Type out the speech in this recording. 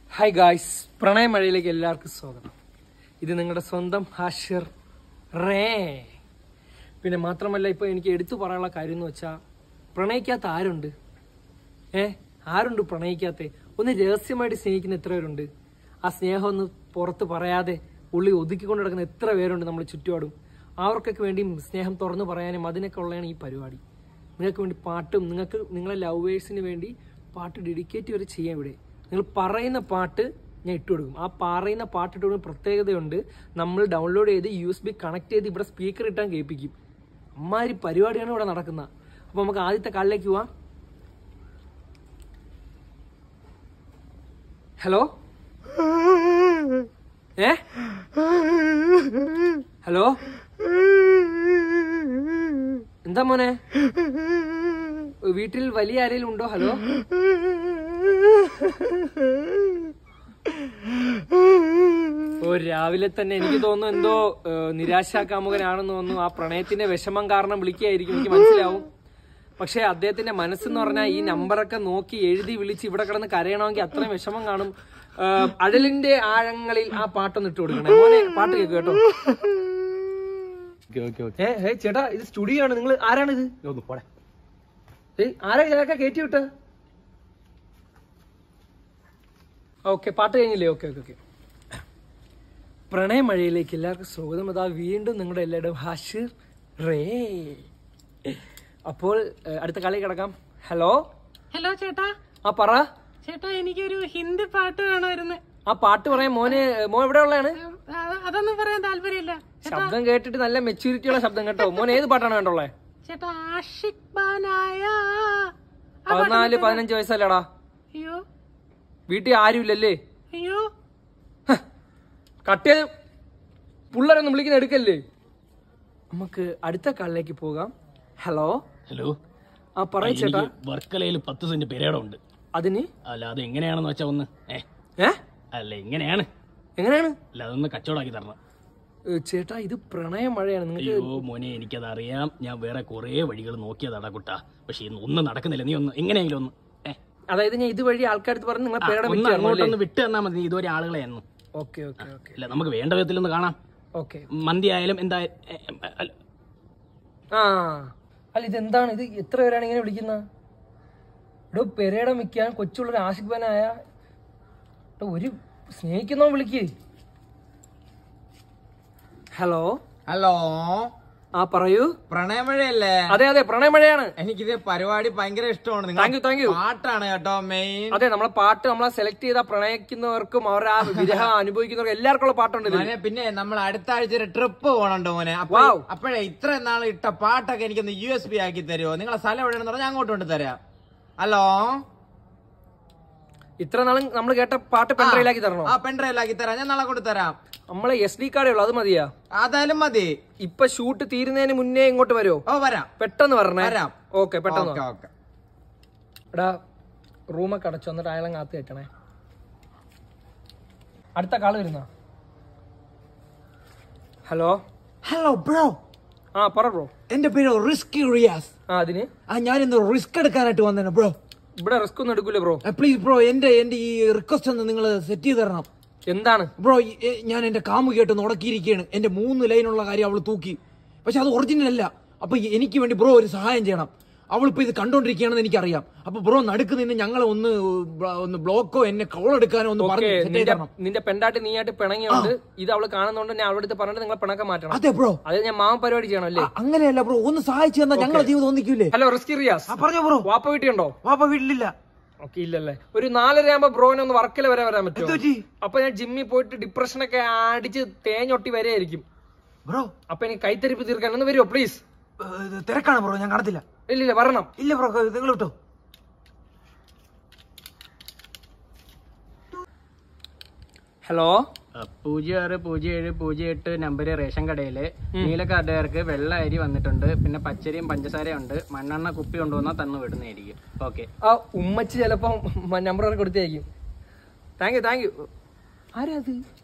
Hi guys പ്രണയമഴയിലേക്ക് എല്ലാവർക്കും സ്വാഗതം ഇത് നിങ്ങളുടെ സ്വന്തം ഹാഷിർ റേ പിന്നെ മാത്രമല്ല ഇപ്പോൾ എനിക്ക് എടുത്തു പറയാനുള്ള കാര്യം എന്ന് വെച്ചാൽ പ്രണയിക്കാത്ത ആരുണ്ട് ഏ ആരുണ്ട് പ്രണയിക്കാത്ത ഒന്ന് രഹസ്യമായിട്ട് സ്നേഹിക്കുന്ന എത്ര പേരുണ്ട് ആ സ്നേഹം ഒന്ന് പുറത്ത് പറയാതെ ഉള്ളി ഒതുക്കിക്കൊണ്ട് നടക്കുന്ന എത്ര പേരുണ്ട് നമ്മൾ ചുറ്റുപാടും അവർക്കൊക്കെ വേണ്ടി സ്നേഹം തുറന്നു പറയാനും അതിനൊക്കെ ഉള്ളതാണ് ഈ പരിപാടി നിങ്ങൾക്ക് വേണ്ടി പാട്ടും നിങ്ങൾക്ക് നിങ്ങളെ ലവേഴ്സിന് വേണ്ടി പാട്ട് ഡെഡിക്കേറ്റ് വരെ ചെയ്യാം ഇവിടെ നിങ്ങൾ പറയുന്ന പാട്ട് ഞാൻ ഇട്ട് കൊടുക്കും ആ പറയുന്ന പാട്ട് ഇട്ട് കൊടുക്കുന്ന പ്രത്യേകതയുണ്ട് നമ്മൾ ഡൗൺലോഡ് ചെയ്ത് യു എസ് ബി കണക്ട് ചെയ്ത് ഇവിടെ സ്പീക്കർ ഇട്ടാൻ കേൾപ്പിക്കും അമ്മാതിരി പരിപാടിയാണ് ഇവിടെ നടക്കുന്നത് അപ്പോൾ നമുക്ക് ആദ്യത്തെ കാളിലേക്ക് പോവാം ഹലോ ഏ ഹലോ എന്താ മോനെ വീട്ടിൽ വലിയ ആരെങ്കിലും ഉണ്ടോ ഹലോ ഓ രാവിലെ തന്നെ എനിക്ക് തോന്നുന്നു എന്തോ ഏഹ്, നിരാശാകാമുകനാണെന്ന് തോന്നുന്നു ആ പ്രണയത്തിന്റെ വിഷമം കാരണം വിളിക്കുകയായിരിക്കും എനിക്ക് മനസ്സിലാവും പക്ഷെ അദ്ദേഹത്തിന്റെ മനസ്സെന്ന് പറഞ്ഞാൽ ഈ നമ്പറൊക്കെ നോക്കി എഴുതി വിളിച്ച് ഇവിടെ കിടന്ന് കരയണമെങ്കിൽ അത്രയും വിഷമം കാണും ഏഹ്, അഴലിന്റെ ആഴങ്ങളിൽ ആ പാട്ടൊന്ന് ഇട്ട് കൊടുക്കണേ മോനെ പാട്ട് കേൾക്കും കേട്ടോ ഏ ഹേ ചേട്ടാ ഇത് സ്റ്റുഡിയോ ആണ് നിങ്ങൾ ആരാണിത് ഏയ് ആരാ ഇതൊക്കെ കയറ്റി വിട്ട ഓക്കെ പാട്ട് കഴിഞ്ഞില്ലേ ഓക്കെ ഓക്കെ ഓക്കെ പ്രണയമഴയിലേക്ക് എല്ലാവർക്കും സ്വാഗതം അതാ വീണ്ടും നിങ്ങളുടെ എല്ലാവരുടെയും ഹാഷിർ റേ അപ്പോൾ ഏഹ്, അടുത്ത കളി കിടക്കാം ഹലോ ഹലോ ചേട്ടാ ആ പറ ചേട്ടാ എനിക്കൊരു ഹിന്ദി പാട്ട് വേണമായിരുന്നു ആ പാട്ട് പറയാൻ മോന് മോൻ എവിടെ ഉള്ളതാണ് ഉം, അത് അതൊന്നും പറയാൻ താല്പര്യമില്ല ശബ്ദം കേട്ടിട്ട് നല്ല മെച്യൂരിറ്റി ഉള്ള ശബ്ദം കേട്ടോ മോൻ ഏത് പാട്ടാണ് വേണ്ടുള്ളത് ചേട്ടാ ആഷിക് ബാനായ പതിനാല് പതിനഞ്ച് വയസ്സല്ലേടാ അയ്യോ വീട്ടിൽ ആരുമില്ലല്ലേ അയ്യോ കട്ട് ചെയ്ത് പിള്ളേരൊന്നും വിളിക്കുന്ന എടുക്കല്ലേ നമുക്ക് അടുത്ത കാളിലേക്ക് പോകാം ഹലോ ഹലോ ആ പറയ ചേട്ടാ വർക്കലയിൽ പത്ത് സെന്റ് പെരേടം ഉണ്ട് അതിന് അല്ല അത് എങ്ങനെയാണെന്ന് വെച്ചാ ഒന്ന് ഏ ഏ അല്ല എങ്ങനെയാണ് എങ്ങനെയാണ് അല്ല അതൊന്ന് കച്ചവടാക്കി തരണം ഏ, ചേട്ടാ ഇത് പ്രണയ മഴയാണ് നിങ്ങൾക്ക് അയ്യോ മോനെ എനിക്കത് അറിയാം ഞാൻ വേറെ കുറേ വഴികൾ നോക്കിയതാടാ കുട്ടാ പക്ഷെ ഇന്ന് ഒന്നും നടക്കുന്നില്ല നീ ഒന്ന് എങ്ങനെയെങ്കിലും ഒന്ന് ഏ അതായത് ഞാൻ ഇതുവഴി ആൾക്കാർക്ക് പറഞ്ഞ് നിങ്ങൾ പേരുടെ ഒന്ന് അങ്ങോട്ടൊന്ന് വിട്ട് തന്നാ മതി നീ ഇതുവരെ ആളുകളെ എന്നു ഓക്കെ ഓക്കെ ഓക്കെ അല്ല നമുക്ക് വേണ്ട വിധത്തിലൊന്ന് കാണാം ഓക്കെ മന്തി ആയാലും എന്താ ഏ, ഏ, അല്ല, ആ അല്ല ഇതെന്താണ് ഇത് എത്ര പേരാണ് ഇങ്ങനെ വിളിക്കുന്നത് ഇവിടെ പെരേടം വിൽക്കാൻ കൊച്ചുള്ളൊരു ആഷിക് ബനായ എടോ, ഒരു സ്നേഹിക്കുന്നോ വിളിക്ക് ഹലോ ഹലോ ആ പറയൂ പ്രണയമഴയല്ലേ അതെ അതെ പ്രണയമഴയാണ് എനിക്കിത് പരിപാടി ഭയങ്കര ഇഷ്ടമാണ് താങ്ക് യു താങ്ക് യു പാട്ടാണ് കേട്ടോ മെയിൻ അതെ നമ്മളെ പാട്ട് നമ്മളെ സെലക്ട് ചെയ്ത പ്രണയിക്കുന്നവർക്കും അവരുടെ ആ വിരഹം അനുഭവിക്കുന്നവർക്കും എല്ലാവർക്കും ഉള്ള പാട്ടുണ്ട് ഇതിൽ മോനെ പിന്നെ നമ്മൾ അടുത്ത ആഴ്ച ഒരു ട്രിപ്പ് പോകണുണ്ട് മോനെ അപ്പൊ Wow. അപ്പോഴേ ഇത്ര നാൾ ഇട്ട പാട്ടൊക്കെ എനിക്കൊന്ന് യു എസ് ബി ആക്കി തരുമോ നിങ്ങളെ സ്ഥലം എവിടെയാണെന്ന് പറഞ്ഞാൽ അങ്ങോട്ട് കൊണ്ട് തരാം ഹലോ ഇത്ര നാളും നമ്മൾ കേട്ട പാട്ട് പെൺട്രയിലാക്കി തരണോ ആ പെൺഡ്രൈവ് ആക്കി തരാം ഞാൻ നാളെ കൊണ്ട് തരാം നമ്മളെ എസ് ഡി കാർഡേ ഉള്ളൂ അത് മതിയാ അതായാലും മതി ഇപ്പൊ ഷൂട്ട് തീരുന്നതിന് മുന്നേ ഇങ്ങോട്ട് വരുമോ ഓ വരാം പെട്ടെന്ന് പറഞ്ഞേ വരാം. ഓക്കെ പെട്ടെന്ന് ഓക്കെ വാ. ഓക്കെ എടാ റൂമൊക്കെ അടച്ചു വന്നിട്ട് അയാളെ കാത്ത് കയറ്റണേ അടുത്ത കാള് വരുന്ന ഹലോ ഹലോ ബ്രോ ആ പറ ബ്രോ എന്റെ പേര് റിസ്കി റിയാസ് ആ അതിന് ആ ഞാൻ ഇന്ന് റിസ്ക് എടുക്കാനായിട്ട് വന്നേനെ ബ്രോ ഇവിടെ റിസ്ക് ഒന്നും എടുക്കൂലേ ബ്രോ പ്ലീസ് ബ്രോ എന്റെ എന്റെ ഈ റിക്വസ്റ്റ് ഒന്ന് നിങ്ങൾ സെറ്റ് ചെയ്ത് തരണം എന്താണ് ബ്രോ ഈ- ഏ, ഞാൻ എന്റെ കാമുകിയായിട്ട് നുടക്കിയിരിക്കുകയാണ് എന്റെ മൂന്ന് ലൈനുള്ള കാര്യം അവൾ തൂക്കി പക്ഷെ അത് ഒറിജിനൽ അല്ല അപ്പൊ ഈ- എനിക്ക് വേണ്ടി ബ്രോ ഒരു സഹായം ചെയ്യണം അവൾ ഇപ്പൊ ഇത് കണ്ടോണ്ടിരിക്കുകയാണെന്ന് എനിക്കറിയാം അപ്പൊ ബ്രോ നടുക്ക് നിന്ന് ഞങ്ങളെ ഒന്ന് ബ്ര- ഒന്ന് ബ്ലോക്കോ എന്നെ കോൾ എടുക്കാനോ ഒന്ന് ഓക്കെ പറഞ്ഞു സെറ്റ് ചെയ്ത് നിന്റെ തരണം നിന്റെ പെണ്ടായിട്ട് നീയായിട്ട് പിണങ്ങിയോണ്ട് ഇത് അവള് കാണുന്നോണ്ട് ഞാൻ അവളുടെ അടുത്ത് പറഞ്ഞിട്ട് നിങ്ങളെ പിണക്കം മാറ്റണം അതെ ബ്രോ അത് ഞാൻ മാമ പരിപാടി ചെയ്യണം അല്ലേ അങ്ങനെയല്ല ബ്രോ ഒന്ന് സഹായിച്ചു തന്നാ ഞങ്ങളെ ജീവിതം ഒന്നിക്കൂലേ ഹലോ റിസ്കി റിയാസ് പറഞ്ഞോ ബ്രോ വാപ്പ വീട്ടിയുണ്ടോ വാപ്പ വീട്ടിലില്ല ഓക്കെ ഇല്ലല്ലേ ഒരു നാലര ആകുമ്പോ ബ്രോനെ ഒന്ന് വർക്കിൽ വരെ വരാൻ പറ്റുമോ പറ്റി? അപ്പൊ ഞാൻ ജിമ്മിൽ പോയിട്ട് ഡിപ്രഷനൊക്കെ അടിച്ച് തേഞ്ഞൊട്ടി വരെയായിരിക്കും ബ്രോ അപ്പൊ എനിക്ക് കൈത്തരിപ്പ് തീർക്കാൻ ഒന്ന് വരുമോ പ്ലീസ് തിരക്കാണ് ബ്രോ ഞാൻ കാണത്തില്ല ഇല്ല ഇല്ല വരണം ഇല്ല ബ്രോ നിങ്ങൾ വിട്ടോ ഹലോ ആ, പൂജ്യം ആറ് പൂജ്യം ഏഴ് പൂജ്യം എട്ട് നമ്പര് റേഷൻ കടയില് നീലക്കാർഡുകാർക്ക് വെള്ള അരി വന്നിട്ടുണ്ട് പിന്നെ പച്ചരിയും പഞ്ചസാരയും ഉണ്ട് മണ്ണെണ്ണ കുപ്പി കൊണ്ടുവന്നാൽ തന്നു വിടുന്നതായിരിക്കും ഓക്കെ ആ ഉമ്മച്ചി ചിലപ്പം നമ്പർ കൊടുത്തായിരിക്കും താങ്ക് യു താങ്ക് യു ആരാ അത്